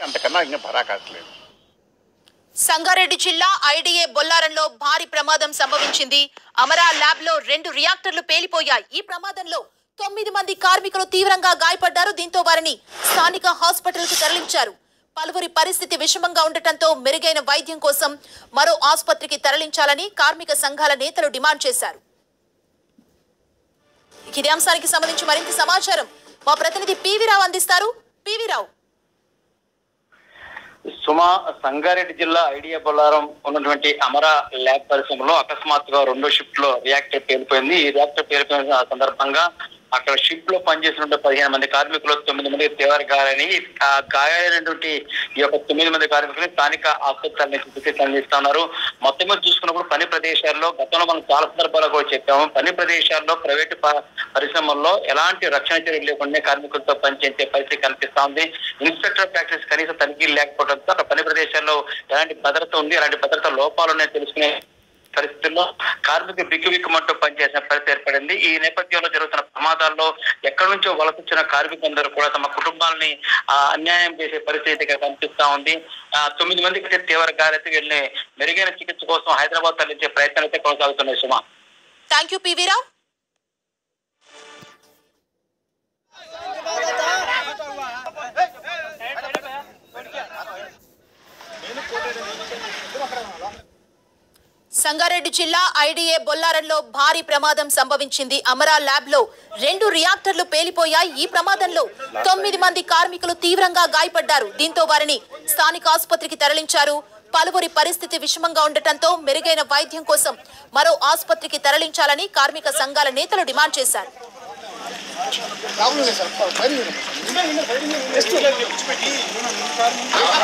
అంతకన్నా ఇంకా పరాకాట్లేదు సంగారెడ్డి జిల్లా ఐడిఏ బొల్లారంలో భారీ ప్రమాదం సంభవించింది అమరా ల్యాబ్ లో రెండు రియాక్టర్లు పేలిపోయాయి ఈ ప్రమాదంలో తొమ్మిది మంది కార్మికులు తీవ్రంగా గాయపడ్డారు దీంతో వారిని స్థానిక హాస్పిటల్ కు తరలించారు పలువురి పరిస్థితి విషమంగా ఉండటంతో మెరుగైన వైద్యం కోసం మరో ఆసుపత్రికి తరలించాలని కార్మిక సంఘాల నేతలు డిమాండ్ చేశారు ఇక ఇదే అంశానికి సంబంధించి మరింత సమాచారం మా ప్రతినిధి పివి రావు అందిస్తారు పివి రావు సుమా సంగారెడ్డి జిల్లా ఐడియా బొల్లారం ఉన్నటువంటి అమరా ల్యాబ్ పరిశ్రమలో అకస్మాత్తుగా రెండో షిఫ్ట్ లో రియాక్టర్ పేలిపోయింది ఈ రియాక్టర్ పేలిపోయిన సందర్భంగా అక్కడ షిఫ్ట్ లో పనిచేసినటువంటి పదిహేను మంది కార్మికులు తొమ్మిది మంది తీవ్ర గాయాలని ఆ గాయాలైనటువంటి ఈ యొక్క తొమ్మిది మంది కార్మికులు స్థానిక ఆసుపత్రులని చికిత్స అందిస్తున్నారు మొత్తం మీద చూసుకున్నప్పుడు పని ప్రదేశాల్లో గతంలో మనం చాలా సందర్భాల్లో కూడా చెప్పాము పని ప్రదేశాల్లో ప్రైవేటు ప- పరిశ్రమల్లో ఎలాంటి రక్షణ చర్యలు లేకుండా కార్మికులతో పనిచేసే పరిస్థితి కనిపిస్తా ఉంది ఇన్స్పెక్టర్ ప్రాక్టీస్ కనీస తనిఖీలు లేకపోవడంతో అక్కడ పని ప్రదేశాల్లో ఎలాంటి భద్రత ఉంది ఎలాంటి భద్రత లోపాలు ఉన్నాయో తెలుసుకునే పరిస్థితుల్లో కార్మికులు బిక్కుబిక్కుమంటూ పనిచేసిన పరిస్థితి ఏర్పడింది ఈ నేపథ్యంలో జరుగుతున్న ప్రమాదాల్లో ఎక్కడి నుంచో వలస వచ్చిన కార్మికులందరూ కూడా తమ కుటుంబాలని ఆ, అన్యాయం చేసే పరిస్థితి ఇక్కడ కనిపిస్తా ఉంది ఆ, తొమ్మిది మందికి అయితే తీవ్ర గాయాలైతే వెళ్ళి మెరుగైన చికిత్స కోసం హైదరాబాద్ తరలించే ప్రయత్నాలు అయితే కొనసాగుతున్నాయి సుమా thank you P V Rao Sangareddy జిల్లా ఐడిఏ బొల్లారంలో భారీ ప్రమాదం సంభవించింది అమరా ల్యాబ్ లో రెండు రియాక్టర్లు పేలిపోయాయి ఈ ప్రమాదంలో తొమ్మిది మంది కార్మికులు తీవ్రంగా గాయపడ్డారు దీంతో వారిని స్థానిక ఆసుపత్రికి తరలించారు పలువురి పరిస్థితి విషమంగా ఉండటంతో మెరుగైన వైద్యం కోసం మరో ఆసుపత్రికి తరలించాలని కార్మిక సంఘాల నేతలు డిమాండ్ చేశారు రావులు సార్ పైన